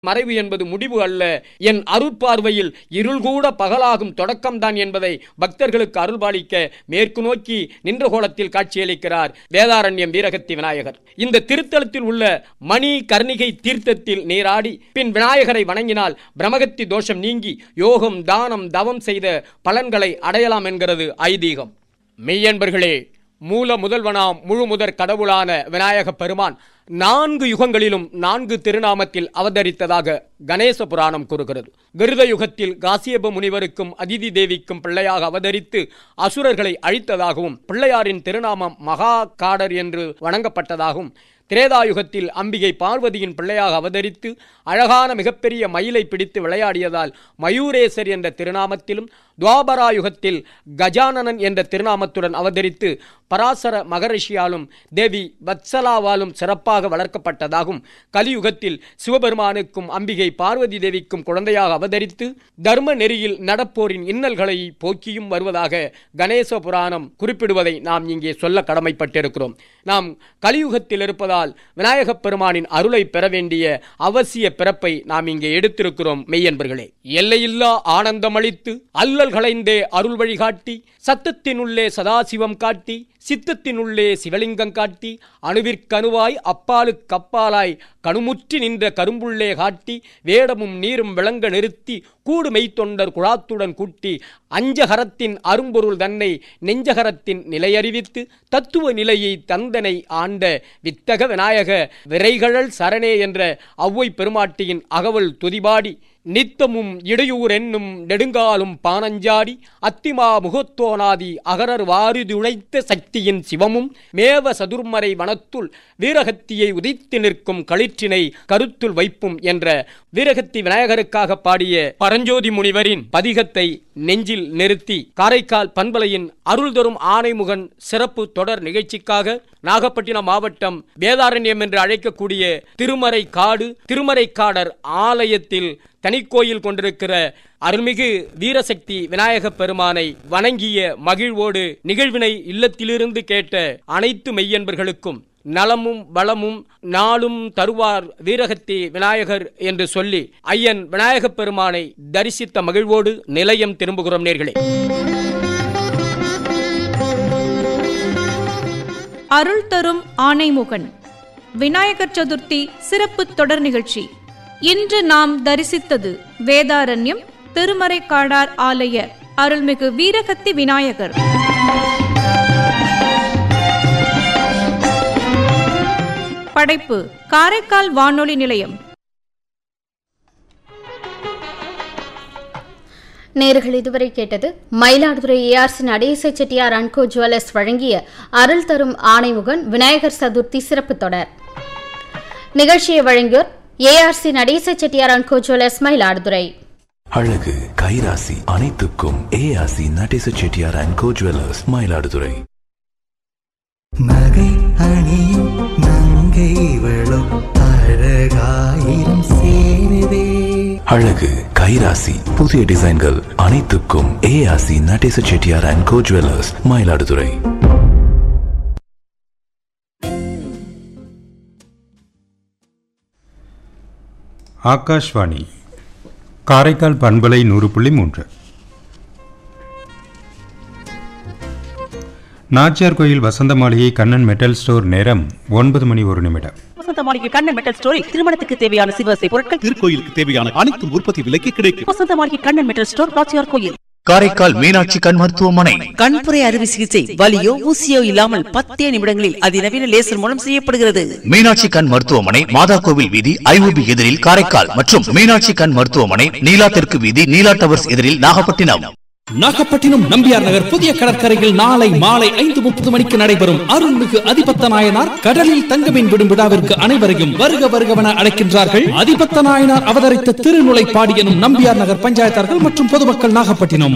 மறைவு என்பது முடிவு அல்ல என் அருட்பார்வையில் இருள் கூட பகலாகும் தொடக்கம்தான் என்பதை பக்தர்களுக்கு அருள்பாலிக்க மேற்கு நோக்கி நின்ற கோலத்தில் காட்சியளிக்கிறார் வேதாரண்யம் வீரகத்தி விநாயகர் இந்த திருத்தலத்தில் உள்ள மணி கர்ணிகை தீர்த்தத்தில் நீராடி பின் விநாயகரை வணங்கினால் பிரமகத்தி தோஷம் நீங்கி யோகம் தானம் தவம் செய்த பலன்களை அடையலாம் என்கிறது ஐதீகம் மெய்யன்பர்களே மூல முதல்வனாம் முழு முதற் கடவுளான விநாயக பெருமான் நான்கு யுகங்களிலும் நான்கு திருநாமத்தில் அவதரித்ததாக கணேச புராணம் கூறுகிறது கிருத யுகத்தில் காசியப முனிவருக்கும் அதிதி தேவிக்கும் பிள்ளையாக அவதரித்து அசுரர்களை அழித்ததாகவும் பிள்ளையாரின் திருநாமம் மகா காடர் என்று வணங்கப்பட்டதாகவும் திரேதாயுகத்தில் அம்பிகை பார்வதியின் பிள்ளையாக அவதரித்து அழகான மிகப்பெரிய மயிலை பிடித்து விளையாடியதால் மயூரேசர் என்ற திருநாமத்திலும் துவாபராயுகத்தில் கஜானனன் என்ற திருநாமத்துடன் அவதரித்து பராசர மகரிஷியாலும் தேவி வத்சலாவாலும் சிறப்பாக வளர்க்கப்பட்டதாகும் கலியுகத்தில் சிவபெருமானுக்கும் அம்பிகை பார்வதி தேவிக்கும் குழந்தையாக அவதரித்து தர்ம நெறியில் நடப்போரின் இன்னல்களை போக்கியும் வருவதாக கணேச புராணம் குறிப்பிடுவதை நாம் இங்கே சொல்ல கடமைப்பட்டிருக்கிறோம் நாம் கலியுகத்தில் இருப்பதால் விநாயகப் பெருமானின் அருளை பெற வேண்டிய அவசிய பிறப்பை நாம் இங்கே எடுத்திருக்கிறோம் மெய்யன்பர்களே எல்லையில்லா ஆனந்தமளித்து அல்லல் களைந்தே அருள் வழிகாட்டி சத்தத்தினுள்ளே சதாசிவம் காட்டி சித்தத்தினுள்ளே சிவலிங்கம் காட்டி அணுவிற்கணுவாய் அப்பாலுக்கப்பாலாய் கணுமுற்றி நின்ற கரும்புள்ளே காட்டி வேடமும் நீரும் விளங்க நிறுத்தி கூடு மெய்த்தொண்டர் குழாத்துடன் கூட்டி அஞ்சகரத்தின் அரும்பொருள் தன்னை நெஞ்சகரத்தின் நிலையறிவித்து தத்துவ நிலையை தந்தனை ஆண்ட வித்தக விநாயக விரைகழல் சரணே என்ற ஒளவை பெருமாட்டியின் அகவல் துதிபாடி நித்தமும் இடையூர் என்னும் நெடுங்காலும் பானஞ்சாடி அத்திமா முகத்தோனாதி அகரர் வாரிதுழைத்த சக்தியின் சிவமும் மேவ சதுர்மறை வனத்துள் வீரகத்தியை உதித்து நிற்கும் களிற்றினை கருத்துள் வைப்பும் என்ற வீரகத்தி விநாயகருக்காக பாடிய பரஞ்சோதி முனிவரின் பதிகத்தை நெஞ்சில் நிறுத்தி காரைக்கால் பண்பலையின் அருள் தரும் ஆனைமுகன் சிறப்பு தொடர் நிகழ்ச்சிக்காக நாகப்பட்டினம் மாவட்டம் வேதாரண்யம் என்று அழைக்கக்கூடிய திருமறை காடு திருமறைக்காடர் ஆலயத்தில் தனிக்கோயில் கொண்டிருக்கிற அருள்மிகு வீரசக்தி விநாயகப் பெருமானை வணங்கிய மகிழ்வோடு நிகழ்வினை இல்லத்திலிருந்து கேட்ட அனைத்து மெய்யன்பர்களுக்கும் நலமும் வளமும் நாளும் தருவார் வீரகத்தி விநாயகர் என்று சொல்லி ஐயன் விநாயகப் பெருமானை தரிசித்த மகிழ்வோடு நிலையம் திரும்புகிறோம் நேர்களே அருள் தரும் ஆனைமுகன் விநாயகர் சதுர்த்தி சிறப்பு தொடர் நிகழ்ச்சி இன்று நாம் தரிசித்தது வேதாரண்யம் திருமறைக்காடார் ஆலய அருள்மிகு வீரகத்தி விநாயகர் படைப்பு காரைக்கால் வானொலி நிலையம் நேர்கள் இதுவரை கேட்டது மயிலாடுதுறை ஏஆர்சி நடேச செட்டியார் அன்கோ ஜுவல்லர்ஸ் வழங்கிய அருள் தரும் ஆணைமுகன் விநாயகர் சதுர்த்தி சிறப்பு தொடர் நிகழ்ச்சியை வழங்கியோர் ஏஆர்சி நடேச செட்டியார் அன்கோ ஜுவல்லர்ஸ் மயிலாடுதுறை அழகு கைராசி அனைத்துக்கும் ஏஆசி Natesa Chettiar and co jewellers Mayiladuthurai நகை அணியும் நங்கை வளம் அழகாயிரம் சேருதே அழகு கைராசி புதிய டிசைன்கள் அனைத்துக்கும் ஏஆசி Natesa Chettiar and co jewellers Mayiladuthurai Akashvani Karaikal பண்பலை நூறு புள்ளி மூன்று நாச்சியார் கோயில் வசந்த மாளிகை கண்ணன் மெட்டல் ஸ்டோர் நேரம் ஒன்பது மணி ஒரு நிமிடம் வசந்த மாளிகை கண்ணன் மெட்டல் ஸ்டோரில் திருமணத்துக்கு தேவையான சிவசை பொருட்கள் திருக்கோயிலுக்கு தேவையான அனைத்தும் உற்பத்தி விலைக்கு கிடைக்கும் வசந்த மாளிகை கண்ணன் மெட்டல் ஸ்டோர் ராச்சியார் கோயில் காரைக்கால் மீனாட்சி கண் மருத்துவமனை கண்புரை அறுவை சிகிச்சை வலியோ ஊசியோ இல்லாமல் பத்தே நிமிடங்களில் அதிநவீன லேசர் மூலம் செய்யப்படுகிறது மீனாட்சி கண் மருத்துவமனை மாதா கோவில் வீதி ஐஓபி எதிரில் காரைக்கால் மற்றும் மீனாட்சி கண் மருத்துவமனை நீலா தெற்கு வீதி நீலா டவர்ஸ் எதிரில் நாகப்பட்டினம் நாகப்பட்டினம் நம்பியார் நகர் புதிய கடற்கரையில் நாளை மாலை ஐந்து முப்பது மணிக்கு நடைபெறும் அருள்மிகு அதிபத்த நாயனார் கடலில் தங்கமீன் விடும் விழாவிற்கு அனைவரையும் வருக வருகவன அழைக்கின்றார்கள் அதிபத்த நாயனார் அவதரித்த திருநுழைப்பாடி எனும் நம்பியார் நகர் பஞ்சாயத்தார்கள் மற்றும் பொதுமக்கள் நாகப்பட்டினம்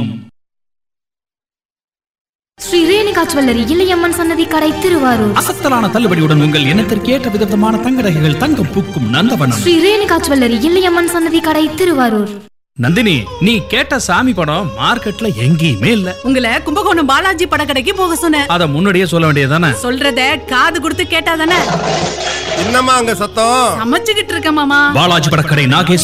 ஸ்ரீ ரேணுகா ஜுவல்லரி இளையம்மன் சன்னதி கடை திருவாரூர் அசத்தலான தள்ளுபடியுடன் உங்கள் எண்ணத்திற்கு ஏற்ற விதவிதமான தங்க நகைகள் தங்கம் பூக்கும் நந்தவனம் ஸ்ரீ ரேணுகா ஜுவல்லரி இளையம்மன் சன்னதி கடை திருவாரூர் நந்தினி நீ கேட்ட சாமி படம் மார்க்கெட்ல எங்கேயுமே இல்ல உங்களை கும்பகோணம் பாலாஜி படக்கடைக்கு போக சொன்னேன் அத முன்னாடியே சொல்ல வேண்டியதானே சொல்றத காது கொடுத்து கேட்டாதானே என்னம்மா அங்க சத்தம் சமைச்சுக்கிட்டு இருக்க மாமா பாலாஜி படக்கடை நாகேஷ்